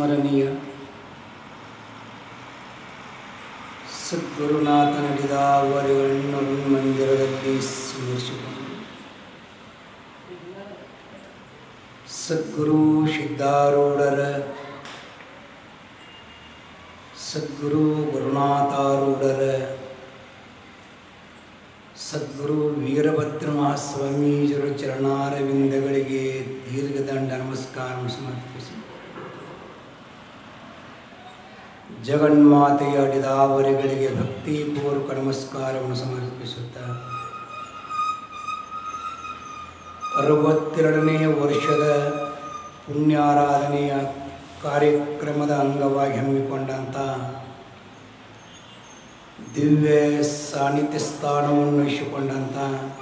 ಸ್ಮರಣೀಯ ಸದ್ಗುರುನಾಥ ನಡೆದ ಅವರುಗಳನ್ನು ಮಂದಿರದಲ್ಲಿ ಸ್ಮರಿಸಿಕೊಂಡು ಸದ್ಗುರು ಸಿದ್ಧಾರೂಢರ ಸದ್ಗುರು ಗುರುನಾಥಾರೂಢರ ಸದ್ಗುರು ವೀರಭದ್ರ ಮಹಾಸ್ವಾಮೀಜರ ಚರಣಾರವಿಂದಗಳಿಗೆ ದೀರ್ಘದಂಡ ನಮಸ್ಕಾರ ಸಮರ್ಪಿಸಿ ಜಗನ್ಮಾತೆಯ ಅಡಿದಾವರಿಗಳಿಗೆ ಭಕ್ತಿಪೂರ್ವಕ ನಮಸ್ಕಾರವನ್ನು ಸಮರ್ಪಿಸುತ್ತಾ ಅರವತ್ತೆರಡನೇ ವರ್ಷದ ಪುಣ್ಯಾರಾಧನೆಯ ಕಾರ್ಯಕ್ರಮದ ಅಂಗವಾಗಿ ಹಮ್ಮಿಕೊಂಡಂಥ ದಿವ್ಯ ಸಾನ್ನಿಧ್ಯ ಸ್ಥಾನವನ್ನು ಇಟ್ಟುಕೊಂಡಂಥ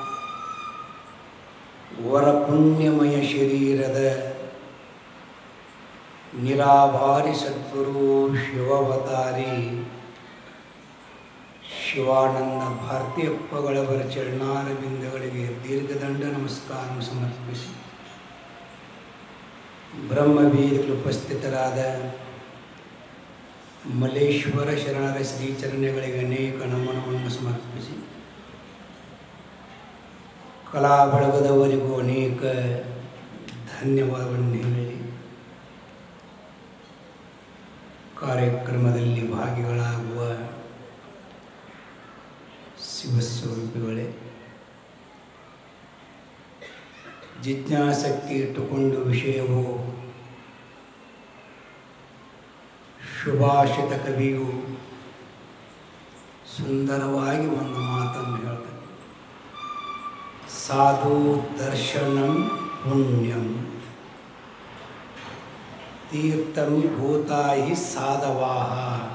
ವರ ಪುಣ್ಯಮಯ ಶರೀರದ ನಿರಾಭಾರಿ ಸದ್ಗುರು ಶಿವವತಾರಿ ಶಿವಾನಂದ ಭಾರತೀಯಪ್ಪಗಳವರ ಚರಣಾರವಿಂದಗಳಿಗೆ ದೀರ್ಘದಂಡ ನಮಸ್ಕಾರ ಸಮರ್ಪಿಸಿ ಬ್ರಹ್ಮವೀರದಲ್ಲಿ ಉಪಸ್ಥಿತರಾದ ಮಲ್ಲೇಶ್ವರ ಶರಣರ ಶ್ರೀಚರಣಗಳಿಗೆ ಅನೇಕ ನಮನವನ್ನು ಸಮರ್ಪಿಸಿ ಕಲಾ ಬಳಗದವರಿಗೂ ಅನೇಕ ಧನ್ಯವಾದವನ್ನು ಹೇಳಿ ಕಾರ್ಯಕ್ರಮದಲ್ಲಿ ಭಾಗಿಗಳಾಗುವ ಶಿವಸ್ವರೂಪಿಗಳೇ ಜಿಜ್ಞಾಸಕ್ತಿ ಇಟ್ಟುಕೊಂಡು ವಿಷಯವು ಸುಭಾಷಿತ ಕವಿಯು ಸುಂದರವಾಗಿ ಒಂದು ಮಾತನ್ನು ಹೇಳ್ತಾನೆ ಸಾಧು ದರ್ಶನಂ ಪುಣ್ಯಂ ತೀರ್ಥಂ ಭೂತಾಯಿ ಸಾಧವಾಹ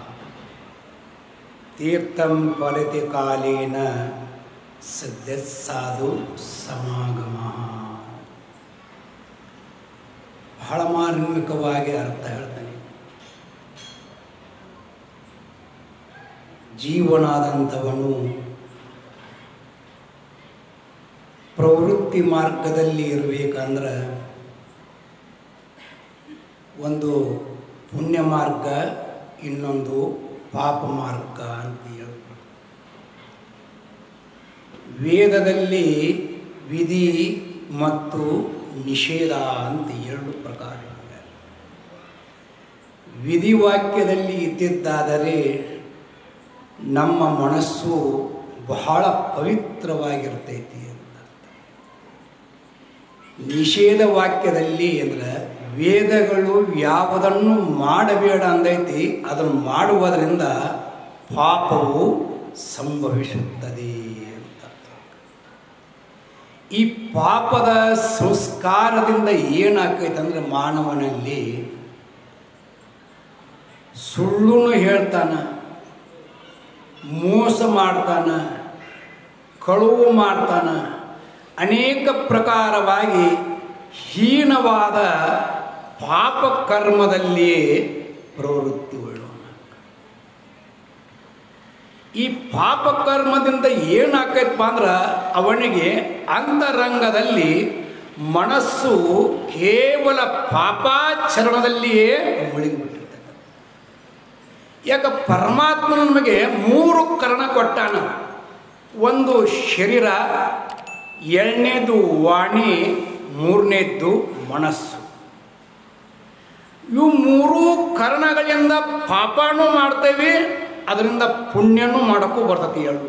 ತೀರ್ಥಂ ಫಲತಿ ಕಾಲೇನ ಸದ್ಯ ಸಾಧು ಸಮಾಗಮ ಬಹಳ ಮಾರ್ಮಿಕವಾಗಿ ಅರ್ಥ ಹೇಳ್ತಾನೆ ಜೀವನಾದಂಥವನು ಪ್ರವೃತ್ತಿ ಮಾರ್ಗದಲ್ಲಿ ಇರಬೇಕಂದ್ರೆ ಒಂದು ಪುಣ್ಯ ಮಾರ್ಗ ಇನ್ನೊಂದು ಪಾಪ ಮಾರ್ಗ ಅಂತ ಹೇಳ್ತಾರೆ ವೇದದಲ್ಲಿ ವಿಧಿ ಮತ್ತು ನಿಷೇಧ ಅಂತ ಎರಡು ಪ್ರಕಾರ ಇವೆ. ವಿಧಿವಾಕ್ಯದಲ್ಲಿ ಇದ್ದಿದ್ದಾದರೆ ನಮ್ಮ ಮನಸ್ಸು ಬಹಳ ಪವಿತ್ರವಾಗಿರ್ತೈತಿ ಅಂತ ನಿಷೇಧ ವಾಕ್ಯದಲ್ಲಿ ಅಂದ್ರೆ ವೇದಗಳು ಯಾವುದನ್ನು ಮಾಡಬೇಡ ಅಂದೈತಿ ಅದನ್ನು ಮಾಡುವುದರಿಂದ ಪಾಪವು ಸಂಭವಿಸುತ್ತದೆ ಅಂತ ಈ ಪಾಪದ ಸಂಸ್ಕಾರದಿಂದ ಏನಾಕೈತೆ ಅಂದರೆ ಮಾನವನಲ್ಲಿ ಸುಳ್ಳುನು ಹೇಳ್ತಾನ ಮೋಸ ಮಾಡ್ತಾನ ಕಳುವು ಮಾಡ್ತಾನ ಅನೇಕ ಪ್ರಕಾರವಾಗಿ ಹೀನವಾದ ಪಾಪ ಕರ್ಮದಲ್ಲಿಯೇ ಪ್ರವೃತ್ತಿ ಉಳ್ಳವನ ಈ ಪಾಪ ಕರ್ಮದಿಂದ ಏನಾಕೈತಪ್ಪ ಅಂದ್ರೆ ಅವನಿಗೆ ಅಂತರಂಗದಲ್ಲಿ ಮನಸ್ಸು ಕೇವಲ ಪಾಪಾಚರಣದಲ್ಲಿಯೇ ಮುಳುಗಿಬಿಟ್ಟಿರ್ತದೆ ಯಾಕ ಪರಮಾತ್ಮ ನಮಗೆ ಮೂರು ಕರ್ಣ ಕೊಟ್ಟಾನ ಒಂದು ಶರೀರ ಎರಡನೇದು ವಾಣಿ ಮೂರನೇದ್ದು ಮನಸ್ಸು ಇವು ಮೂರು ಕರ್ಣಗಳಿಂದ ಪಾಪನೂ ಮಾಡ್ತೇವೆ ಅದರಿಂದ ಪುಣ್ಯನೂ ಮಾಡೋಕ್ಕೂ ಬರ್ತೈತಿ ಎರಡು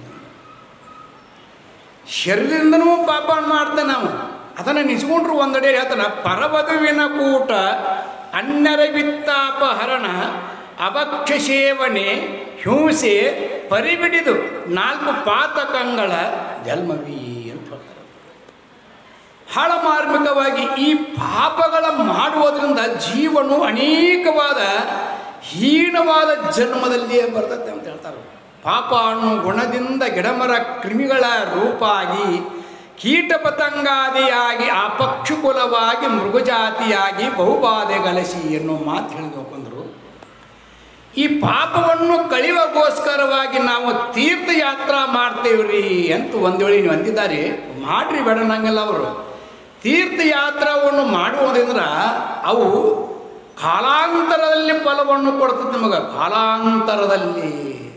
ಶರೀರದಿಂದನೂ ಪಾಪ ಮಾಡ್ತೇವೆ ನಾವು ಅದನ್ನು ನಿಸ್ಕೊಂಡ್ರು ಒಂದೆಡೆ ಹೇಳ್ತಾನೆ ಪರವಧುವಿನ ಕೂಟ ಅನ್ಯರ ವಿತ್ತಾಪಹರಣ ಅಭಕ್ಷ್ಯ ಸೇವನೆ ಹಿಂಸೆ ಪರಿಬಿಡಿದು ನಾಲ್ಕು ಪಾತಕಂಗಳ ಜನ್ಮವಿ ಅಂತ ಹೇಳ್ತಾರೆ ಬಹಳ ಮಾರ್ಮಿಕವಾಗಿ ಈ ಪಾಪಗಳ ಮಾಡುವುದರಿಂದ ಜೀವನು ಅನೇಕವಾದ ಹೀನವಾದ ಜನ್ಮದಲ್ಲಿಯೇ ಬರ್ತದೆ ಅಂತ ಹೇಳ್ತಾರೆ ಪಾಪ ಅನ್ನೋ ಗುಣದಿಂದ ಗಿಡಮರ ಕ್ರಿಮಿಗಳ ರೂಪ ಆಗಿ ಕೀಟ ಪತಂಗಾದಿಯಾಗಿ ಆ ಪಕ್ಷುಕುಲವಾಗಿ ಮೃಗಜಾತಿಯಾಗಿ ಬಹುಬಾಧೆ ಗಲಸಿ ಎನ್ನುವ ಮಾತು ಹೇಳಬೇಕು ಅಂದರು ಈ ಪಾಪವನ್ನು ಕಳೆಯೋಗೋಸ್ಕರವಾಗಿ ನಾವು ತೀರ್ಥಯಾತ್ರಾ ಮಾಡ್ತೇವ್ರಿ ಅಂತ ಒಂದು ವೇಳೆ ನೀವು ಅಂತಿದ್ದಾರೆ ಮಾಡ್ರಿ ಬೇಡ ನಂಗೆಲ್ಲ ಅವರು ತೀರ್ಥಯಾತ್ರವನ್ನು ಮಾಡುವುದರಿಂದ ಅವು ಕಾಲಾಂತರದಲ್ಲಿ ಫಲವನ್ನು ಕೊಡ್ತದೆ ನಿಮಗೆ ಕಾಲಾಂತರದಲ್ಲಿ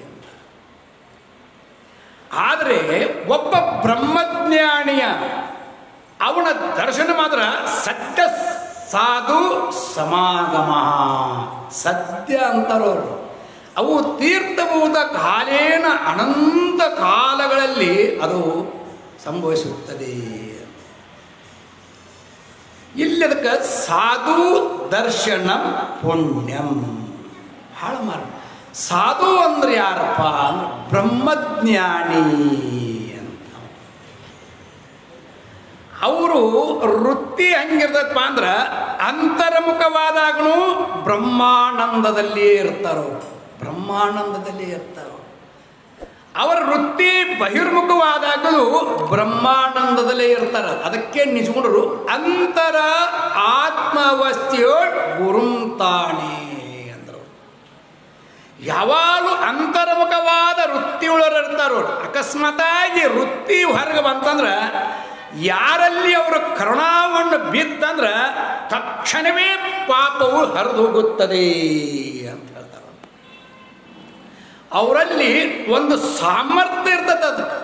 ಆದರೆ ಒಬ್ಬ ಬ್ರಹ್ಮಜ್ಞಾನಿಯ ಅವನ ದರ್ಶನ ಮಾತ್ರ ಸತ್ಯ ಸಾಧು ಸಮಾಗಮ ಸತ್ಯ ಅಂತಾರವರು ಅವು ತೀರ್ಥಭೂತ ಕಾಲೇನ ಅನಂತ ಕಾಲಗಳಲ್ಲಿ ಅದು ಸಂಭವಿಸುತ್ತದೆ ಇಲ್ಲಿ ಅದಕ್ಕೆ ಸಾಧು ದರ್ಶನ ಪುಣ್ಯಂ ಹಾಳು ಮಾಡ ಸಾಧು ಅಂದ್ರೆ ಯಾರಪ್ಪ ಅಂದ್ರೆ ಬ್ರಹ್ಮಜ್ಞಾನಿ ಅಂತ ಅವರು ವೃತ್ತಿ ಹೆಂಗಿರ್ತದಪ್ಪ ಅಂದ್ರೆ ಅಂತರ್ಮುಖವಾದಾಗನು ಬ್ರಹ್ಮಾನಂದದಲ್ಲಿಯೇ ಇರ್ತಾರೋ ಬ್ರಹ್ಮಾನಂದದಲ್ಲೇ ಇರ್ತಾರೋ ಅವರ ವೃತ್ತಿ ಬಹಿರ್ಮುಖವಾದಾಗಲೂ ಬ್ರಹ್ಮಾನಂದದಲ್ಲೇ ಇರ್ತಾರೆ ಅದಕ್ಕೆ ನಿಜಗುಣರು ಅಂತರ ಆತ್ಮವಸ್ತಿಯೋಳ್ ಗುರುಂತಾಣಿ ಅಂದರು ಯಾವಾಗಲೂ ಅಂತರ್ಮುಖವಾದ ವೃತ್ತಿಯೊಳರು ಇರ್ತಾರೋ ಅಕಸ್ಮಾತಾಗಿ ವೃತ್ತಿ ಹೊರಗೆ ಬಂತಂದ್ರೆ ಯಾರಲ್ಲಿ ಅವರು ಕರುಣಾವನ್ನು ಬಿತ್ತಂದ್ರೆ ತಕ್ಷಣವೇ ಪಾಪವು ಹರಿದು ಹೋಗುತ್ತದೆ ಅಂತ ಹೇಳ್ತಾರೆ ಅವರಲ್ಲಿ ಒಂದು ಸಾಮರ್ಥ್ಯ ಇರ್ತದೆ ಅದಕ್ಕೆ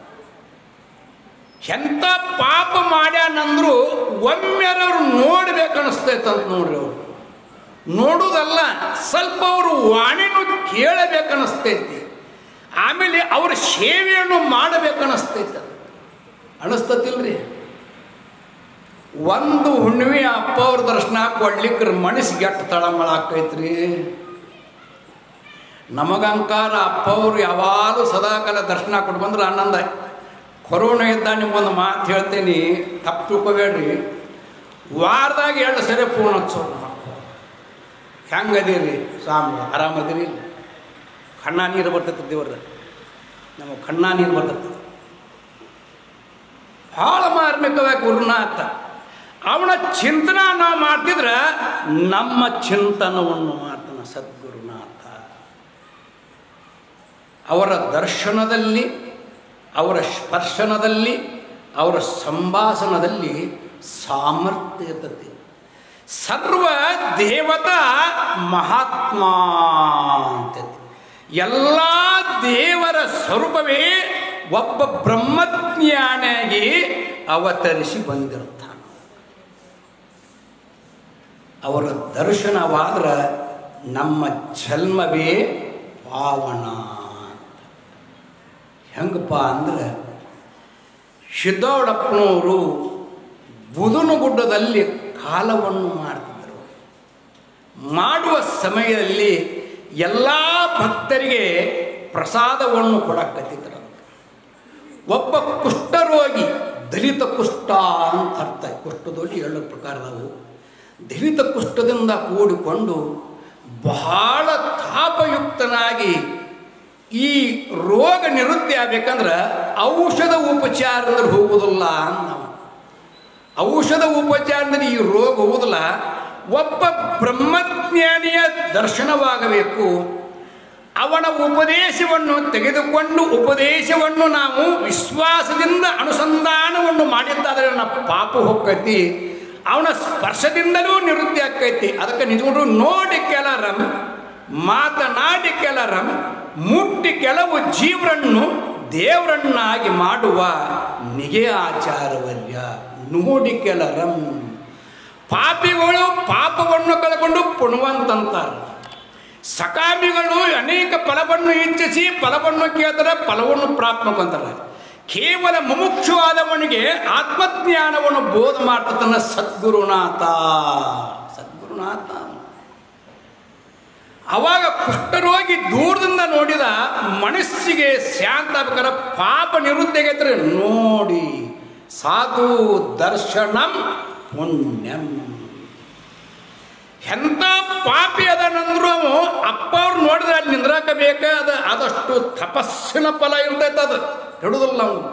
ಎಂಥ ಪಾಪ ಮಾಡ್ಯಾನಂದ್ರು ಒಮ್ಮೆರವ್ರು ನೋಡ್ಬೇಕನ್ನಿಸ್ತೈತಂತ ನೋಡ್ರಿ ಅವರು ನೋಡುವುದಲ್ಲ ಸ್ವಲ್ಪ ಅವರು ವಾಣಿನೂ ಕೇಳಬೇಕನ್ನಿಸ್ತೈತಿ ಆಮೇಲೆ ಅವ್ರ ಸೇವೆಯನ್ನು ಮಾಡಬೇಕನ್ನಿಸ್ತೈತೆ ಅದು ಅನಿಸ್ತತಿಲ್ರಿ ಒಂದು ಹುಣ್ಣಿಮೆ ಅಪ್ಪ ಅವ್ರ ದರ್ಶನ ಕೊಡ್ಲಿಕ್ಕೆ ಮನಸ್ಸಿಗೆ ಎಷ್ಟು ತಳಮಳ ಆಕೈತ್ರಿ ನಮಗಂಕಾರ ಅಪ್ಪ ಅವರು ಯಾವಾಗಲೂ ಸದಾಕಾಲ ದರ್ಶನ ಕೊಟ್ಟು ಬಂದ್ರೆ ಆನಂದ ಕೊರೋನಾ ಇದ್ದ ನಿಮ್ಗೊಂದು ಮಾತು ಹೇಳ್ತೀನಿ ತಪ್ಪು ತಿಳ್ಕೊಬೇಡ್ರಿ ವಾರದಾಗ ಎರಡು ಸರಿ ಫೋನ್ ಹಚ್ಚೋದು ಹೆಂಗದೀರಿ ಸ್ವಾಮಿ ಆರಾಮದಿರಿ ಕಣ್ಣ ನೀರು ಬರ್ತೈತೆ ದೇವ್ರ ನಮಗೆ ಕಣ್ಣ ನೀರು ಬರ್ತೈತೆ ಭಾಳ ಮಾರ್ಮಿಕವಾಗಿ ಗುರುನಾಥ ಅವನ ಚಿಂತನ ನಾವು ಮಾಡ್ತಿದ್ರೆ ನಮ್ಮ ಚಿಂತನವನ್ನು ಮಾಡ್ತಾನೆ ಸದ್ಗುರುನಾಥ ಅವರ ದರ್ಶನದಲ್ಲಿ ಅವರ ಸ್ಪರ್ಶನದಲ್ಲಿ ಅವರ ಸಂಭಾಷಣದಲ್ಲಿ ಸಾಮರ್ಥ್ಯ ಇರ್ತದೆ ಸರ್ವ ದೇವತಾ ಮಹಾತ್ಮ ಅಂತೈತಿ ಎಲ್ಲ ದೇವರ ಸ್ವರೂಪವೇ ಒಬ್ಬ ಬ್ರಹ್ಮಜ್ಞಾನಿಯಾಗಿ ಅವತರಿಸಿ ಬಂದಿರ್ತಾನೆ ಅವರ ದರ್ಶನವಾದ್ರೆ ನಮ್ಮ ಜನ್ಮವೇ ಪಾವನ ಹೆಂಗಪ್ಪ ಅಂದ್ರೆ ಸಿದ್ದೋಡಪ್ಪನವರು ಬುಧನಗುಡ್ಡದಲ್ಲಿ ಕಾಲವನ್ನು ಮಾಡ್ತಿದ್ದರು ಮಾಡುವ ಸಮಯದಲ್ಲಿ ಎಲ್ಲ ಭಕ್ತರಿಗೆ ಪ್ರಸಾದವನ್ನು ಕೊಡಕತ್ತಿದ್ದರು ಒಬ್ಬ ಕುಷ್ಠರೋಗಿ ದಲಿತ ಕುಷ್ಠ ಅಂತ ಅರ್ಥ ಕುಷ್ಠದಲ್ಲಿ ಎರಡು ಪ್ರಕಾರದವು ದಲಿತ ಕುಷ್ಠದಿಂದ ಕೂಡಿಕೊಂಡು ಬಹಳ ತಾಪಯುಕ್ತನಾಗಿ ಈ ರೋಗ ನಿವೃತ್ತಿ ಆಗ್ಬೇಕಂದ್ರೆ ಔಷಧ ಉಪಚಾರದಲ್ಲಿ ಹೋಗುವುದಿಲ್ಲ ಅಂದವ ಔಷಧ ಉಪಚಾರದಲ್ಲಿ ಈ ರೋಗ ಹೋಗುದಿಲ್ಲ ಒಬ್ಬ ಬ್ರಹ್ಮಜ್ಞಾನಿಯ ದರ್ಶನವಾಗಬೇಕು ಅವನ ಉಪದೇಶವನ್ನು ತೆಗೆದುಕೊಂಡು ಉಪದೇಶವನ್ನು ನಾವು ವಿಶ್ವಾಸದಿಂದ ಅನುಸಂಧಾನವನ್ನು ಮಾಡಿದ್ದಾದರೆ ನನ್ನ ಪಾಪ ಹೋಗ್ತೈತಿ ಅವನ ಸ್ಪರ್ಶದಿಂದಲೂ ನಿವೃತ್ತಿ ಆಕ್ಕೈತಿ ಅದಕ್ಕೆ ನಿಜಗಳು ನೋಡಿ ಕೆಲರಂ ಮಾತನಾಡಿ ಕೆಲರಂ ಮುಟ್ಟಿ ಕೆಲವು ಜೀವರನ್ನು ದೇವರನ್ನಾಗಿ ಮಾಡುವ ನಿಗೆ ಆಚಾರವರ್ಯ ನೋಡಿ ಕೆಲರಂ ಪಾಪಿಗಳು ಪಾಪವನ್ನು ಕಳ್ಕೊಂಡು ಪುಣ್ವಂತಂತಾರೆ ಸಕಾಮಿಗಳು ಅನೇಕ ಫಲವನ್ನು ಇಚ್ಛಿಸಿ ಫಲವನ್ನು ಕೇಳಿದರೆ ಫಲವನ್ನು ಪ್ರಾಪ್ತಕೊಂತಾರೆ ಕೇವಲ ಮುಮುಕ್ಷುವಾದವನಿಗೆ ಆತ್ಮಜ್ಞಾನವನ್ನು ಬೋಧ ಮಾಡ್ತತನ ಸದ್ಗುರುನಾಥ ಸದ್ಗುರುನಾಥ ಅವಾಗ ಕುಷ್ಠರೋಗಿ ದೂರದಿಂದ ನೋಡಿದ ಮನಸ್ಸಿಗೆ ಶಾಂತ ಆಗ್ಬೇಕಾದ್ರೆ ಪಾಪ ನಿವೃತ್ತಿ ಆಗೈತ್ರಿ ನೋಡಿ ಸಾಧು ದರ್ಶನಂ ಪುಣ್ಯಂ ಎಂಥ ಪಾಪಿ ಅದನಂದ್ರು ಅವ ಅಪ್ಪ ಅವ್ರು ನೋಡಿದ್ರೆ ಅಲ್ಲಿ ನಿಂದ್ರಾಕ ಬೇಕ ಅದ ಆದಷ್ಟು ತಪಸ್ಸಿನ ಫಲ ಇರ್ತೈತೆ ಅದು ಹಿಡುದಿಲ್ಲ ಅವನು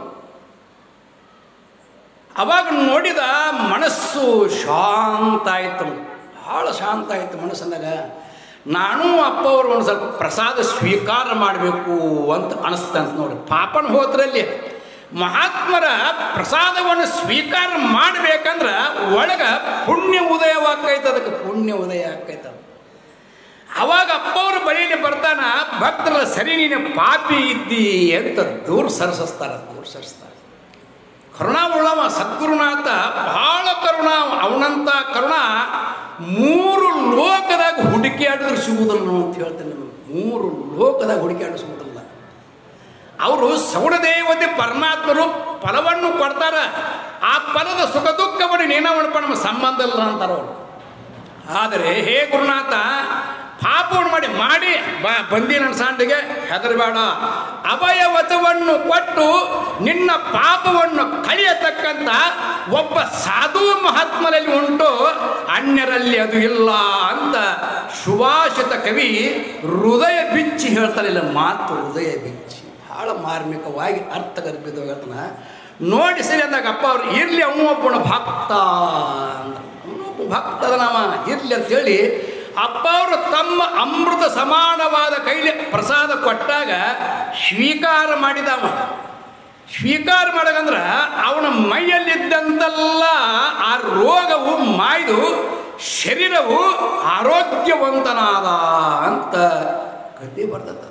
ಅವಾಗ ನೋಡಿದ ಮನಸ್ಸು ಶಾಂತ ಆಯ್ತು ಭಾಳ ಶಾಂತ ಆಯ್ತು ಮನಸ್ಸಿನಾಗ ನಾನು ಅಪ್ಪ ಅವ್ರು ಒಂದು ಸ್ವಲ್ಪ ಪ್ರಸಾದ ಸ್ವೀಕಾರ ಮಾಡಬೇಕು ಅಂತ ಅನಿಸ್ತಂತ ನೋಡಿ ಪಾಪನ ಹೋದ್ರಲ್ಲಿ ಮಹಾತ್ಮರ ಪ್ರಸಾದವನ್ನು ಸ್ವೀಕಾರ ಮಾಡಬೇಕಂದ್ರೆ ಒಳಗ ಪುಣ್ಯ ಉದಯವಾಕೈತೆ ಅದಕ್ಕೆ ಪುಣ್ಯ ಉದಯ ಆಕೈತದ ಅವಾಗ ಅಪ್ಪವ್ರ ಬಳಿಯಲ್ಲಿ ಬರ್ತಾನ ಭಕ್ತರ ಸರಿ ನೀನು ಪಾಪಿ ಇದ್ದಿ ಅಂತ ದೂರ ಸರಿಸ್ತಾರೆ ದೂರ ಸರಿಸ್ತಾರೆ ಕರುಣಾವುಳ್ಳವ ಸದ್ಗುರುನಾಥ ಬಹಳ ಕರುಣ ಅವನಂತ ಕರುಣ ಮೂರು ಲೋಕದಾಗ ಹುಡುಕಿ ಆಡಿದ್ರೆ ಸಿಗುವುದಿಲ್ಲ ನಾವು ಅಂತ ಹೇಳ್ತೇನೆ ನಾನು ಮೂರು ಲೋಕದಾಗ ಹುಡುಕಿ ಆಡಿದ್ರೆ ಸಿಗುವುದಿಲ್ಲ ಅವರು ಸೌಡ ದೇವತೆ ಪರಮಾತ್ಮರು ಫಲವನ್ನು ಕೊಡ್ತಾರ ಆ ಫಲದ ಸುಖ ದುಃಖವನ್ನು ನೀನವಣಪ್ಪ ನಮ್ಮ ಸಂಬಂಧ ಇಲ್ಲ ಅಂತಾರೆ ಅವರು ಆದರೆ ಹೇ ಗುರುನಾಥ ಪಾಪವನ್ನು ಮಾಡಿ ಮಾಡಿ ಬಾ ಬಂದಿ ನನ್ನ ಸಾಂಡಿಗೆ ಹೆದರಬೇಡ ಅಭಯವತವನ್ನು ಕೊಟ್ಟು ನಿನ್ನ ಪಾಪವನ್ನು ಕಳೆಯತಕ್ಕಂಥ ಒಬ್ಬ ಸಾಧು ಮಹಾತ್ಮರಲ್ಲಿ ಉಂಟು ಅನ್ಯರಲ್ಲಿ ಅದು ಇಲ್ಲ ಅಂತ ಸುಭಾಷಿತ ಕವಿ ಹೃದಯ ಬಿಚ್ಚಿ ಹೇಳ್ತಾರಿಲ್ಲ ಮಾತು ಹೃದಯ ಬಿಚ್ಚಿ ಬಹಳ ಮಾರ್ಮಿಕವಾಗಿ ಅರ್ಥಗರ್ಭಿತ ಹೇಳ್ತಾನ ನೋಡಿ ಸರಿ ಅಂದಾಗ ಅಪ್ಪ ಅವ್ರು ಇರ್ಲಿ ಅವನು ಒಬ್ಬನ ಭಕ್ತ ಅಂದ ಅವನೊಬ್ಬ ಭಕ್ತದ ನಾವ ಇರ್ಲಿ ಅಂತೇಳಿ ಅಪ್ಪ ಅವರು ತಮ್ಮ ಅಮೃತ ಸಮಾನವಾದ ಕೈಲಿ ಪ್ರಸಾದ ಕೊಟ್ಟಾಗ ಸ್ವೀಕಾರ ಮಾಡಿದವ ಸ್ವೀಕಾರ ಮಾಡಕಂದ್ರೆ ಅವನ ಮೈಯಲ್ಲಿದ್ದಂತೆಲ್ಲ ಆ ರೋಗವು ಮಾಯ್ದು ಶರೀರವು ಆರೋಗ್ಯವಂತನಾದ ಅಂತ ಕತೆ ಬರ್ತದ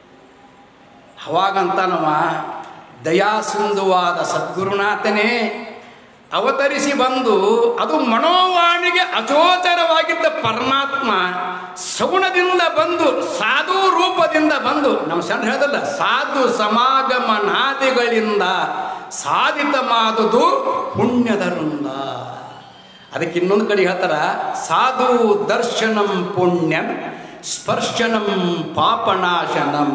ಅವಾಗಂತಾನವ ದಯಾಸಿಂಧುವಾದ ಸದ್ಗುರುನಾಥನೇ ಅವತರಿಸಿ ಬಂದು ಅದು ಮನೋವಾಣಿಗೆ ಅಚೋಚರವಾಗಿದ್ದ ಪರಮಾತ್ಮ ಸಗುಣದಿಂದ ಬಂದು ಸಾಧು ರೂಪದಿಂದ ಬಂದು ನಮ್ಮ ಸಣ್ಣ ಹೇಳ್ದಲ್ಲ ಸಾಧು ಸಮಾಗಮನಾದಿಗಳಿಂದ ಸಾಧಿತವಾದುದು ಪುಣ್ಯದರಿಂದ ಅದಕ್ಕೆ ಇನ್ನೊಂದು ಕಡೆ ಹೇಳ್ತಾರ ಸಾಧು ದರ್ಶನಂ ಪುಣ್ಯಂ ಸ್ಪರ್ಶನಂ ಪಾಪನಾಶನಂ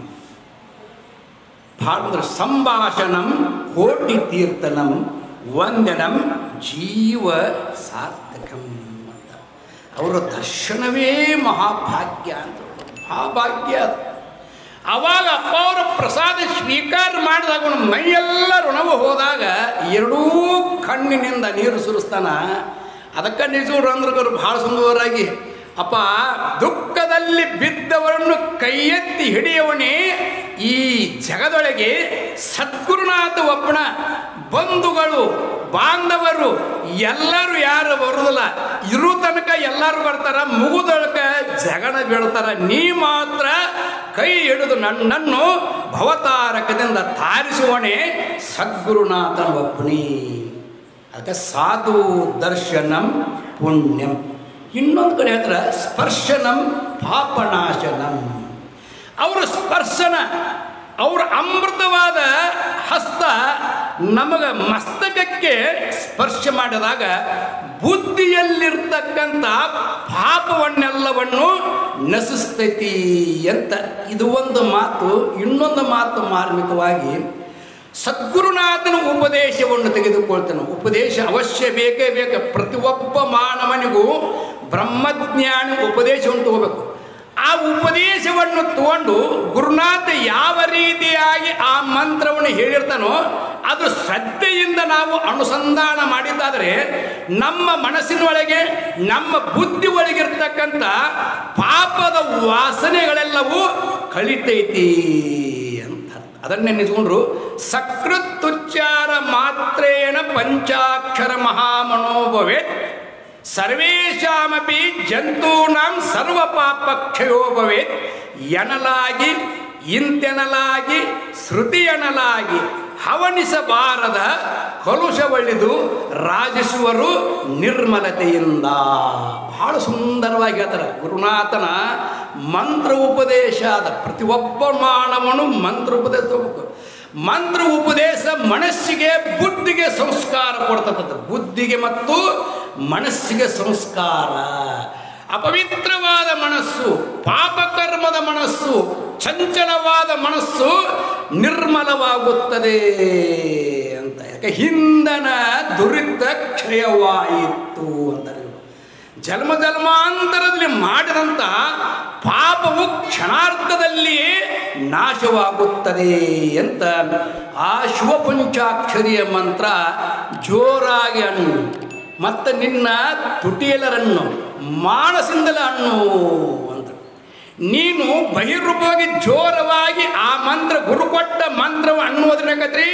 ಭಾಳ ಸಂಭಾಷಣಂ ಕೋಟಿ ತೀರ್ಥನಂ ವಂದನಂ ಜೀವ ಸಾರ್ಥಕಂ ಅಂತ ಅವರ ದರ್ಶನವೇ ಮಹಾಭಾಗ್ಯ ಅಂತ ಮಹಾಭಾಗ್ಯ ಅದು ಅವಾಗ ಅಪ್ಪ ಅವರ ಪ್ರಸಾದ ಸ್ವೀಕಾರ ಮಾಡಿದಾಗ ಅವನ ಮೈಯೆಲ್ಲ ಋಣವು ಹೋದಾಗ ಎರಡೂ ಕಣ್ಣಿನಿಂದ ನೀರು ಸುರಿಸ್ತಾನ ಅದಕ್ಕೆ ನಿಜರು ಅಂದ್ರಗರು ಭಾಳ ಸುಂದರವಾಗಿ ಅಪ್ಪ ದುಃಖದಲ್ಲಿ ಬಿದ್ದವರನ್ನು ಕೈ ಎತ್ತಿ ಹಿಡಿಯವನೇ ಈ ಜಗದೊಳಗೆ ಸದ್ಗುರುನಾಥ ಒಬ್ಬನ ಬಂಧುಗಳು ಬಾಂಧವರು ಎಲ್ಲರೂ ಯಾರು ಬರುದಿಲ್ಲ ಇರು ತನಕ ಎಲ್ಲರೂ ಬರ್ತಾರ ಮುಗುದೊಳಕ ಜಗಣ ಬೀಳ್ತಾರ ನೀ ಮಾತ್ರ ಕೈ ಹಿಡಿದು ನನ್ನನ್ನು ಭವತಾರಕದಿಂದ ತಾರಿಸುವಣೆ ಸದ್ಗುರುನಾಥನ ಒಬ್ಬನೇ ಅದಕ್ಕೆ ಸಾಧು ದರ್ಶನಂ ಪುಣ್ಯಂ ಇನ್ನೊಂದು ಕಡೆ ಹೇಳ್ತಾರೆ ಸ್ಪರ್ಶನಂ ಪಾಪನಾಶನಂ ಅವರ ಸ್ಪರ್ಶನ ಅವರ ಅಮೃತವಾದ ಹಸ್ತ ನಮಗ ಮಸ್ತಕಕ್ಕೆ ಸ್ಪರ್ಶ ಮಾಡಿದಾಗ ಬುದ್ಧಿಯಲ್ಲಿರ್ತಕ್ಕಂಥ ಪಾಪವನ್ನೆಲ್ಲವನ್ನು ನಸಿಸ್ತೈತಿ ಅಂತ ಇದು ಒಂದು ಮಾತು ಇನ್ನೊಂದು ಮಾತು ಮಾರ್ಮಿಕವಾಗಿ ಸದ್ಗುರುನಾಥನ ಉಪದೇಶವನ್ನು ತೆಗೆದುಕೊಳ್ತಾನೆ ಉಪದೇಶ ಅವಶ್ಯ ಬೇಕೇ ಬೇಕು ಪ್ರತಿಯೊಬ್ಬ ಮಾನವನಿಗೂ ಬ್ರಹ್ಮಜ್ಞಾನಿ ಉಪದೇಶವನ್ನು ತಗೋಬೇಕು ಆ ಉಪದೇಶವನ್ನು ತಗೊಂಡು ಗುರುನಾಥ ಯಾವ ರೀತಿಯಾಗಿ ಆ ಮಂತ್ರವನ್ನು ಹೇಳಿರ್ತಾನೋ ಅದು ಶ್ರದ್ಧೆಯಿಂದ ನಾವು ಅನುಸಂಧಾನ ಮಾಡಿದ್ದಾದರೆ ನಮ್ಮ ಮನಸ್ಸಿನೊಳಗೆ ನಮ್ಮ ಬುದ್ಧಿ ಒಳಗಿರ್ತಕ್ಕಂಥ ಪಾಪದ ವಾಸನೆಗಳೆಲ್ಲವೂ ಕಳಿತೈತಿ ಅಂತ ಅದನ್ನೇ ನಿಜಗೊಂಡ್ರು ಸಕೃತ್ತುಚ್ಚಾರ ಮಾತ್ರೇಣ ಪಂಚಾಕ್ಷರ ಮಹಾಮನೋಭವೇ ಸರ್ವೇಶಾಮಪಿ ಜಂತೂನಾಂ ಸರ್ವ ಪಾಪಕ್ಷಯೋ ಭವೇತ್ ಎನಲಾಗಿ ಇಂತೆನಲಾಗಿ ಶ್ರುತಿಯನಲಾಗಿ ಹವನಿಸಬಾರದ ಕಲುಷವಳಿದು ರಾಜಿಸುವರು ನಿರ್ಮಲತೆಯಿಂದ ಬಹಳ ಸುಂದರವಾಗಿ ಹೇಳ್ತಾರೆ ಗುರುನಾಥನ ಮಂತ್ರ ಉಪದೇಶ ಆದ ಪ್ರತಿಯೊಬ್ಬ ಮಾನವನು ಮಂತ್ರ ಉಪದೇಶ ತಗೋಬೇಕು ಮಂತ್ರ ಉಪದೇಶ ಮನಸ್ಸಿಗೆ ಬುದ್ಧಿಗೆ ಸಂಸ್ಕಾರ ಕೊಡ್ತಕ್ಕಂಥ ಬುದ್ಧಿಗೆ ಮತ್ತು ಮನಸ್ಸಿಗೆ ಸಂಸ್ಕಾರ ಅಪವಿತ್ರವಾದ ಮನಸ್ಸು ಪಾಪಕರ್ಮದ ಮನಸ್ಸು ಚಂಚಲವಾದ ಮನಸ್ಸು ನಿರ್ಮಲವಾಗುತ್ತದೆ ಅಂತ ಯಾಕೆ ಹಿಂದನ ದುರಿತ ಕ್ಷಯವಾಯಿತು ಅಂತಾರೆ ಇವರು. ಜನ್ಮ ಜನ್ಮಾಂತರದಲ್ಲಿ ಮಾಡಿದಂಥ ಪಾಪವು ಕ್ಷಣಾರ್ಧದಲ್ಲಿಯೇ ನಾಶವಾಗುತ್ತದೆ ಅಂತ ಆ ಶಿವಪಂಚಾಕ್ಷರಿಯ ಮಂತ್ರ ಜೋರಾಗಿ ಅನ್ನು ಮತ್ತು ನಿನ್ನ ತುಟಿಯಲರನ್ನು ಮಾನಸಿಂದಲೇ ಅನ್ನು ಅಂತ ನೀನು ಬಹಿರ್ರೂಪವಾಗಿ ಜೋರವಾಗಿ ಆ ಮಂತ್ರ ಗುರು ಕೊಟ್ಟ ಮಂತ್ರವು ಅನ್ನೋದ್ರಕತ್ರಿ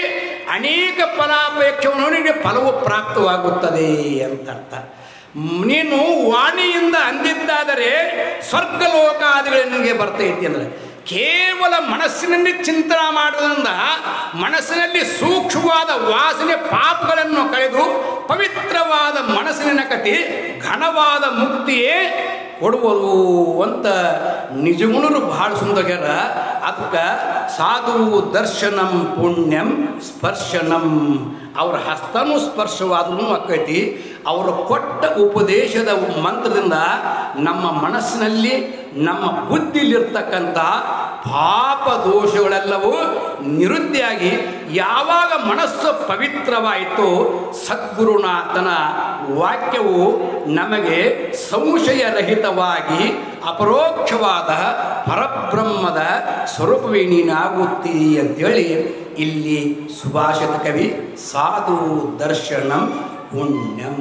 ಅನೇಕ ಫಲಾಪೇಕ್ಷವನಿಗೆ ಫಲವು ಪ್ರಾಪ್ತವಾಗುತ್ತದೆ ಅಂತ ಅರ್ಥ ನೀನು ವಾಣಿಯಿಂದ ಅಂದಿದ್ದಾದರೆ ಸ್ವರ್ಗಲೋಕಾದಿಗಳು ನಿನಗೆ ಬರ್ತೈತಿ ಅಂದ್ರೆ ಕೇವಲ ಮನಸ್ಸಿನಲ್ಲಿ ಚಿಂತನೆ ಮಾಡುವುದರಿಂದ ಮನಸ್ಸಿನಲ್ಲಿ ಸೂಕ್ಷ್ಮವಾದ ವಾಸನೆ ಪಾಪಗಳನ್ನು ಕಳೆದು ಪವಿತ್ರವಾದ ಮನಸ್ಸಿನ ಕತಿ ಘನವಾದ ಮುಕ್ತಿಯೇ ಕೊಡುವುದು ಅಂತ ನಿಜಗುಣರು ಬಹಳ ಸುಂದರ ಅದಕ್ಕೆ ಸಾಧು ದರ್ಶನಂ ಪುಣ್ಯಂ ಸ್ಪರ್ಶನಂ ಅವರ ಹಸ್ತನೂ ಸ್ಪರ್ಶವಾದ್ರೂ ಆಕೈತಿ ಅವರು ಕೊಟ್ಟ ಉಪದೇಶದ ಮಂತ್ರದಿಂದ ನಮ್ಮ ಮನಸ್ಸಿನಲ್ಲಿ ನಮ್ಮ ಬುದ್ಧಿಲಿರ್ತಕ್ಕಂಥ ಪಾಪ ದೋಷಗಳೆಲ್ಲವೂ ನಿವೃತ್ತಿಯಾಗಿ ಯಾವಾಗ ಮನಸ್ಸು ಪವಿತ್ರವಾಯಿತು ಸದ್ಗುರುನಾಥನ ವಾಕ್ಯವು ನಮಗೆ ಸಂಶಯರಹಿತವಾಗಿ ಅಪರೋಕ್ಷವಾದ ಪರಬ್ರಹ್ಮದ ಸ್ವರೂಪವೇ ನೀನಾಗುತ್ತಿ ಅಂತೇಳಿ ಇಲ್ಲಿ ಸುಭಾಷಿತ ಕವಿ ಸಾಧು ದರ್ಶನಂ ಪುಣ್ಯಂ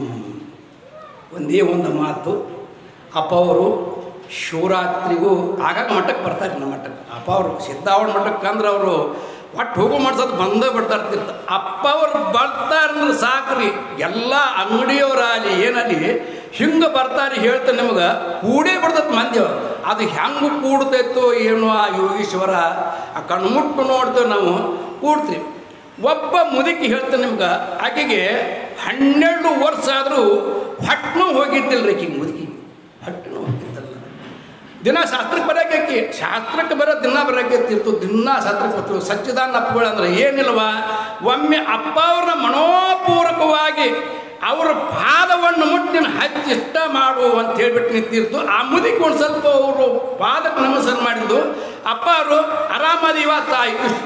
ಒಂದೇ ಒಂದು ಮಾತು ಅಪ್ಪ ಅವರು ಶಿವರಾತ್ರಿಗೂ ಆಗಾಗ ಮಠಕ್ಕೆ ಬರ್ತಾರೆ ನಮ್ಮ ಮಠಕ್ಕೆ ಅಪ್ಪ ಅವರು ಸಿದ್ದಾವಣ ಮಠಕ್ಕೆ ಅಂದ್ರೆ ಅವರು ಒಟ್ಟು ಹೋಗೋ ಮಾಡ್ಸೋದು ಬಂದೇ ಬಿಡ್ತಾ ಇರ್ತಿರ್ತ ಅಪ್ಪ ಅವ್ರು ಬರ್ತಾರಂದ್ರೆ ಸಾಕ್ರಿ ಎಲ್ಲ ಅಂಗಡಿಯವರಾಗಲಿ ಏನಲ್ಲಿ ಹಿಂಗೆ ಬರ್ತಾರೆ ಹೇಳ್ತಾರೆ ನಿಮ್ಗೆ ಕೂಡೇ ಬಿಡ್ತೈತೆ ಮಂದಿ ಅವ್ರು. ಅದು ಹೆಂಗೆ ಕೂಡ್ತೈತೋ ಏನೋ ಆ ಯೋಗೀಶ್ವರ ಆ ಕಣ್ಮುಟ್ಟು ನೋಡ್ತೇವೆ ನಾವು ಕೂಡ್ತೀವಿ ಒಬ್ಬ ಮುದುಕಿ ಹೇಳ್ತಾನೆ ನಿಮ್ಗೆ ಆಕೆಗೆ ಹನ್ನೆರಡು ವರ್ಷ ಆದರೂ ಹೊಟ್ಟನು ಹೋಗಿದ್ದಿಲ್ಲ ರೀ ಆಕೆಗೆ ಮುದುಕಿ ಹೊಟ್ಟನು ಹೋಗಿದ್ದಲ್ಲ ದಿನ ಶಾಸ್ತ್ರಕ್ಕೆ ಬರೋಕೆ ಶಾಸ್ತ್ರಕ್ಕೆ ಬರೋ ದಿನ ಬರೋಕೆ ಇರ್ತು ದಿನ ಶಾಸ್ತ್ರಕ್ಕೆ ಬರ್ತೀವಿ ಸಚ್ಚಿದಾನ ಅಪ್ಪಗಳು ಅಂದ್ರೆ ಏನಿಲ್ವ ಒಮ್ಮೆ ಅಪ್ಪ ಅವ್ರನ್ನ ಮನೋಪೂರ್ವಕವಾಗಿ ಅವ್ರ ಪಾದವನ್ನು ಮುಟ್ಟಿನ ಹಚ್ಚಿ ಇಷ್ಟ ಮಾಡು ಅಂತ ಹೇಳ್ಬಿಟ್ಟು ನಿಂತಿರ್ತು ಆ ಮುದಿಗೆ ಒಂದು ಸ್ವಲ್ಪ ಅವರು ಪಾದಕ್ಕೆ ನಮಸ್ಕಾರ ಮಾಡಿದ್ದು ಅಪ್ಪ ಅವರು ಆರಾಮದಿವ ತಾಯಿ ಇಷ್ಟ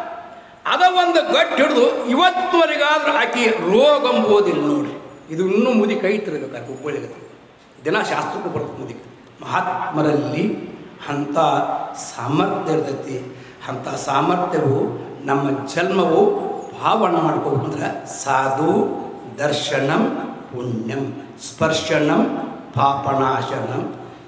ಅದ ಒಂದು ಗಟ್ಟಿ ಹಿಡಿದು ಇವತ್ತುವರೆಗಾದ್ರೂ ಆಕಿ ರೋಗ ಎಂಬುವುದಿಲ್ಲ ನೋಡಿ ಇದು ಇನ್ನೂ ಮುದಿ ಕೈ ತಿರ್ಬೇಕಾರೆ ಹುಬ್ಬಳ್ಳಿಗೆ ದಿನ ಶಾಸ್ತ್ರಕ್ಕೆ ಬರುತ್ತೆ ಮುದಿಗೆ ಮಹಾತ್ಮರಲ್ಲಿ ಅಂಥ ಸಾಮರ್ಥ್ಯ ಇರ್ತೈತಿ ಅಂಥ ಸಾಮರ್ಥ್ಯವು ನಮ್ಮ ಜನ್ಮವು ಭಾವನೆ ಮಾಡ್ಕೋಬೇಕಂದ್ರೆ ಸಾಧು ದರ್ಶನಂ ಪುಣ್ಯಂ ಸ್ಪರ್ಶನಂ ಪಾಪನಾಶನಂ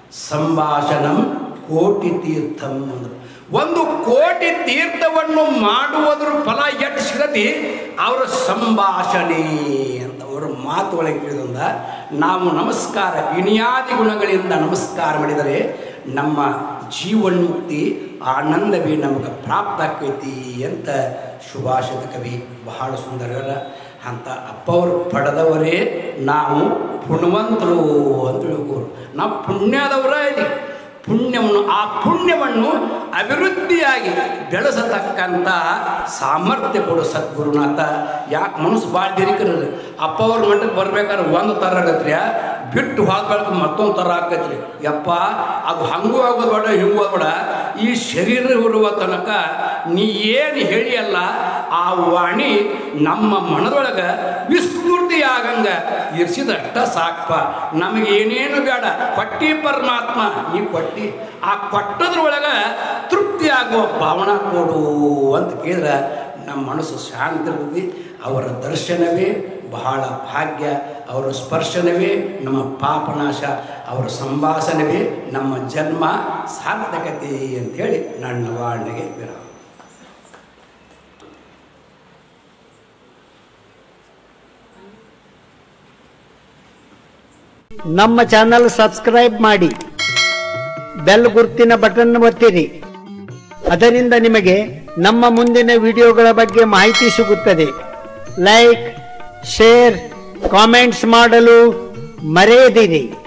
ಸಂಭಾಷಣಂ ಕೋಟಿ ತೀರ್ಥಂ ಅಂದರು ಒಂದು ಕೋಟಿ ತೀರ್ಥವನ್ನು ಮಾಡುವುದ್ರ ಫಲ ಎಷ್ಟು ಸಿಗತಿ ಅವರ ಸಂಭಾಷಣೆ ಅಂತ ಅವರ ಮಾತು ಒಳಗೆ ಕೇಳಿದ್ರಿಂದ ನಾವು ನಮಸ್ಕಾರ ವಿನಿಯಾದಿ ಗುಣಗಳಿಂದ ನಮಸ್ಕಾರ ಮಾಡಿದರೆ ನಮ್ಮ ಜೀವನ್ಮುಕ್ತಿ ಆನಂದವೇ ನಮಗೆ ಪ್ರಾಪ್ತ ಆಕೈತಿ ಅಂತ ಸುಭಾಷಿತ ಕವಿ ಬಹಳ ಸುಂದರ ಅಂತ ಅಪ್ಪವರು ಪಡೆದವರೇ ನಾವು ಪುಣ್ಯವಂತರು ಅಂತ ಹೇಳ್ಕೋರು ನಾವು ಪುಣ್ಯದವರೇ ಇಲ್ಲಿ ಪುಣ್ಯವನ್ನು ಆ ಪುಣ್ಯವನ್ನು ಅಭಿವೃದ್ಧಿಯಾಗಿ ಬೆಳೆಸತಕ್ಕಂಥ ಸಾಮರ್ಥ್ಯ ಕೊಡು ಸದ್ಗುರುನಾಥ ಯಾಕೆ ಮನಸ್ಸು ಭಾಳ ದಿರಿಕರ ಅಪ್ಪ ಅವ್ರ ಮಟ್ಟಕ್ಕೆ ಬರ್ಬೇಕಾದ್ರೆ ಒಂದು ಥರ ಆಗತ್ರಿ ಬಿಟ್ಟು ಹೋದ ಬಳಿಕ ಮತ್ತೊಂದು ಥರ ಆಕೈತ್ರಿ ಯಪ್ಪ ಅದು ಹಂಗೂ ಆಗೋದು ಬೇಡ ಹಿಂಗೂ ಬೇಡ ಈ ಶರೀರ ಇರುವ ತನಕ ನೀ ಏನು ಹೇಳಿಯಲ್ಲ ಆ ವಾಣಿ ನಮ್ಮ ಮನದೊಳಗೆ ವಿಸ್ಮೃತಿ ಆಗಂಗ ಇರಿಸಿದಷ್ಟ ಸಾಕಪ್ಪ ನಮಗೆ ಏನೇನು ಬೇಡ ಕೊಟ್ಟಿ ಪರಮಾತ್ಮ ನೀ ಕೊಟ್ಟಿ ಆ ಕೊಟ್ಟದ್ರೊಳಗೆ ತೃಪ್ತಿ ಆಗುವ ಭಾವನಾ ಕೊಡು ಅಂತ ಕೇಳಿದ್ರೆ ನಮ್ಮ ಮನಸ್ಸು ಶಾಂತಿ ಇರ್ತದೆ ಅವರ ದರ್ಶನವೇ ಬಹಳ ಭಾಗ್ಯ ಅವರ ಸ್ಪರ್ಶನವೇ ನಮ್ಮ ಪಾಪನಾಶ ಅವರ ಸಂಭಾಷಣವೇ ನಮ್ಮ ಜನ್ಮ ಸಾರ್ಥಕತೆ ಅಂತೇಳಿ ನನ್ನ ವಾಣಿಗೆ ವಿರಾಮ ನಮ್ಮ ಚಾನಲ್ ಸಬ್ಸ್ಕ್ರೈಬ್ ಮಾಡಿ ಬೆಲ್ ಗುರುತಿನ ಬಟನ್ ಒತ್ತಿರಿ ಅದರಿಂದ ನಿಮಗೆ ನಮ್ಮ ಮುಂದಿನ ವಿಡಿಯೋಗಳ ಬಗ್ಗೆ ಮಾಹಿತಿ ಸಿಗುತ್ತದೆ ಲೈಕ್ ಶೇರ್ ಕಾಮೆಂಟ್ಸ್ ಮಾಡಲು ಮರೆಯದಿರಿ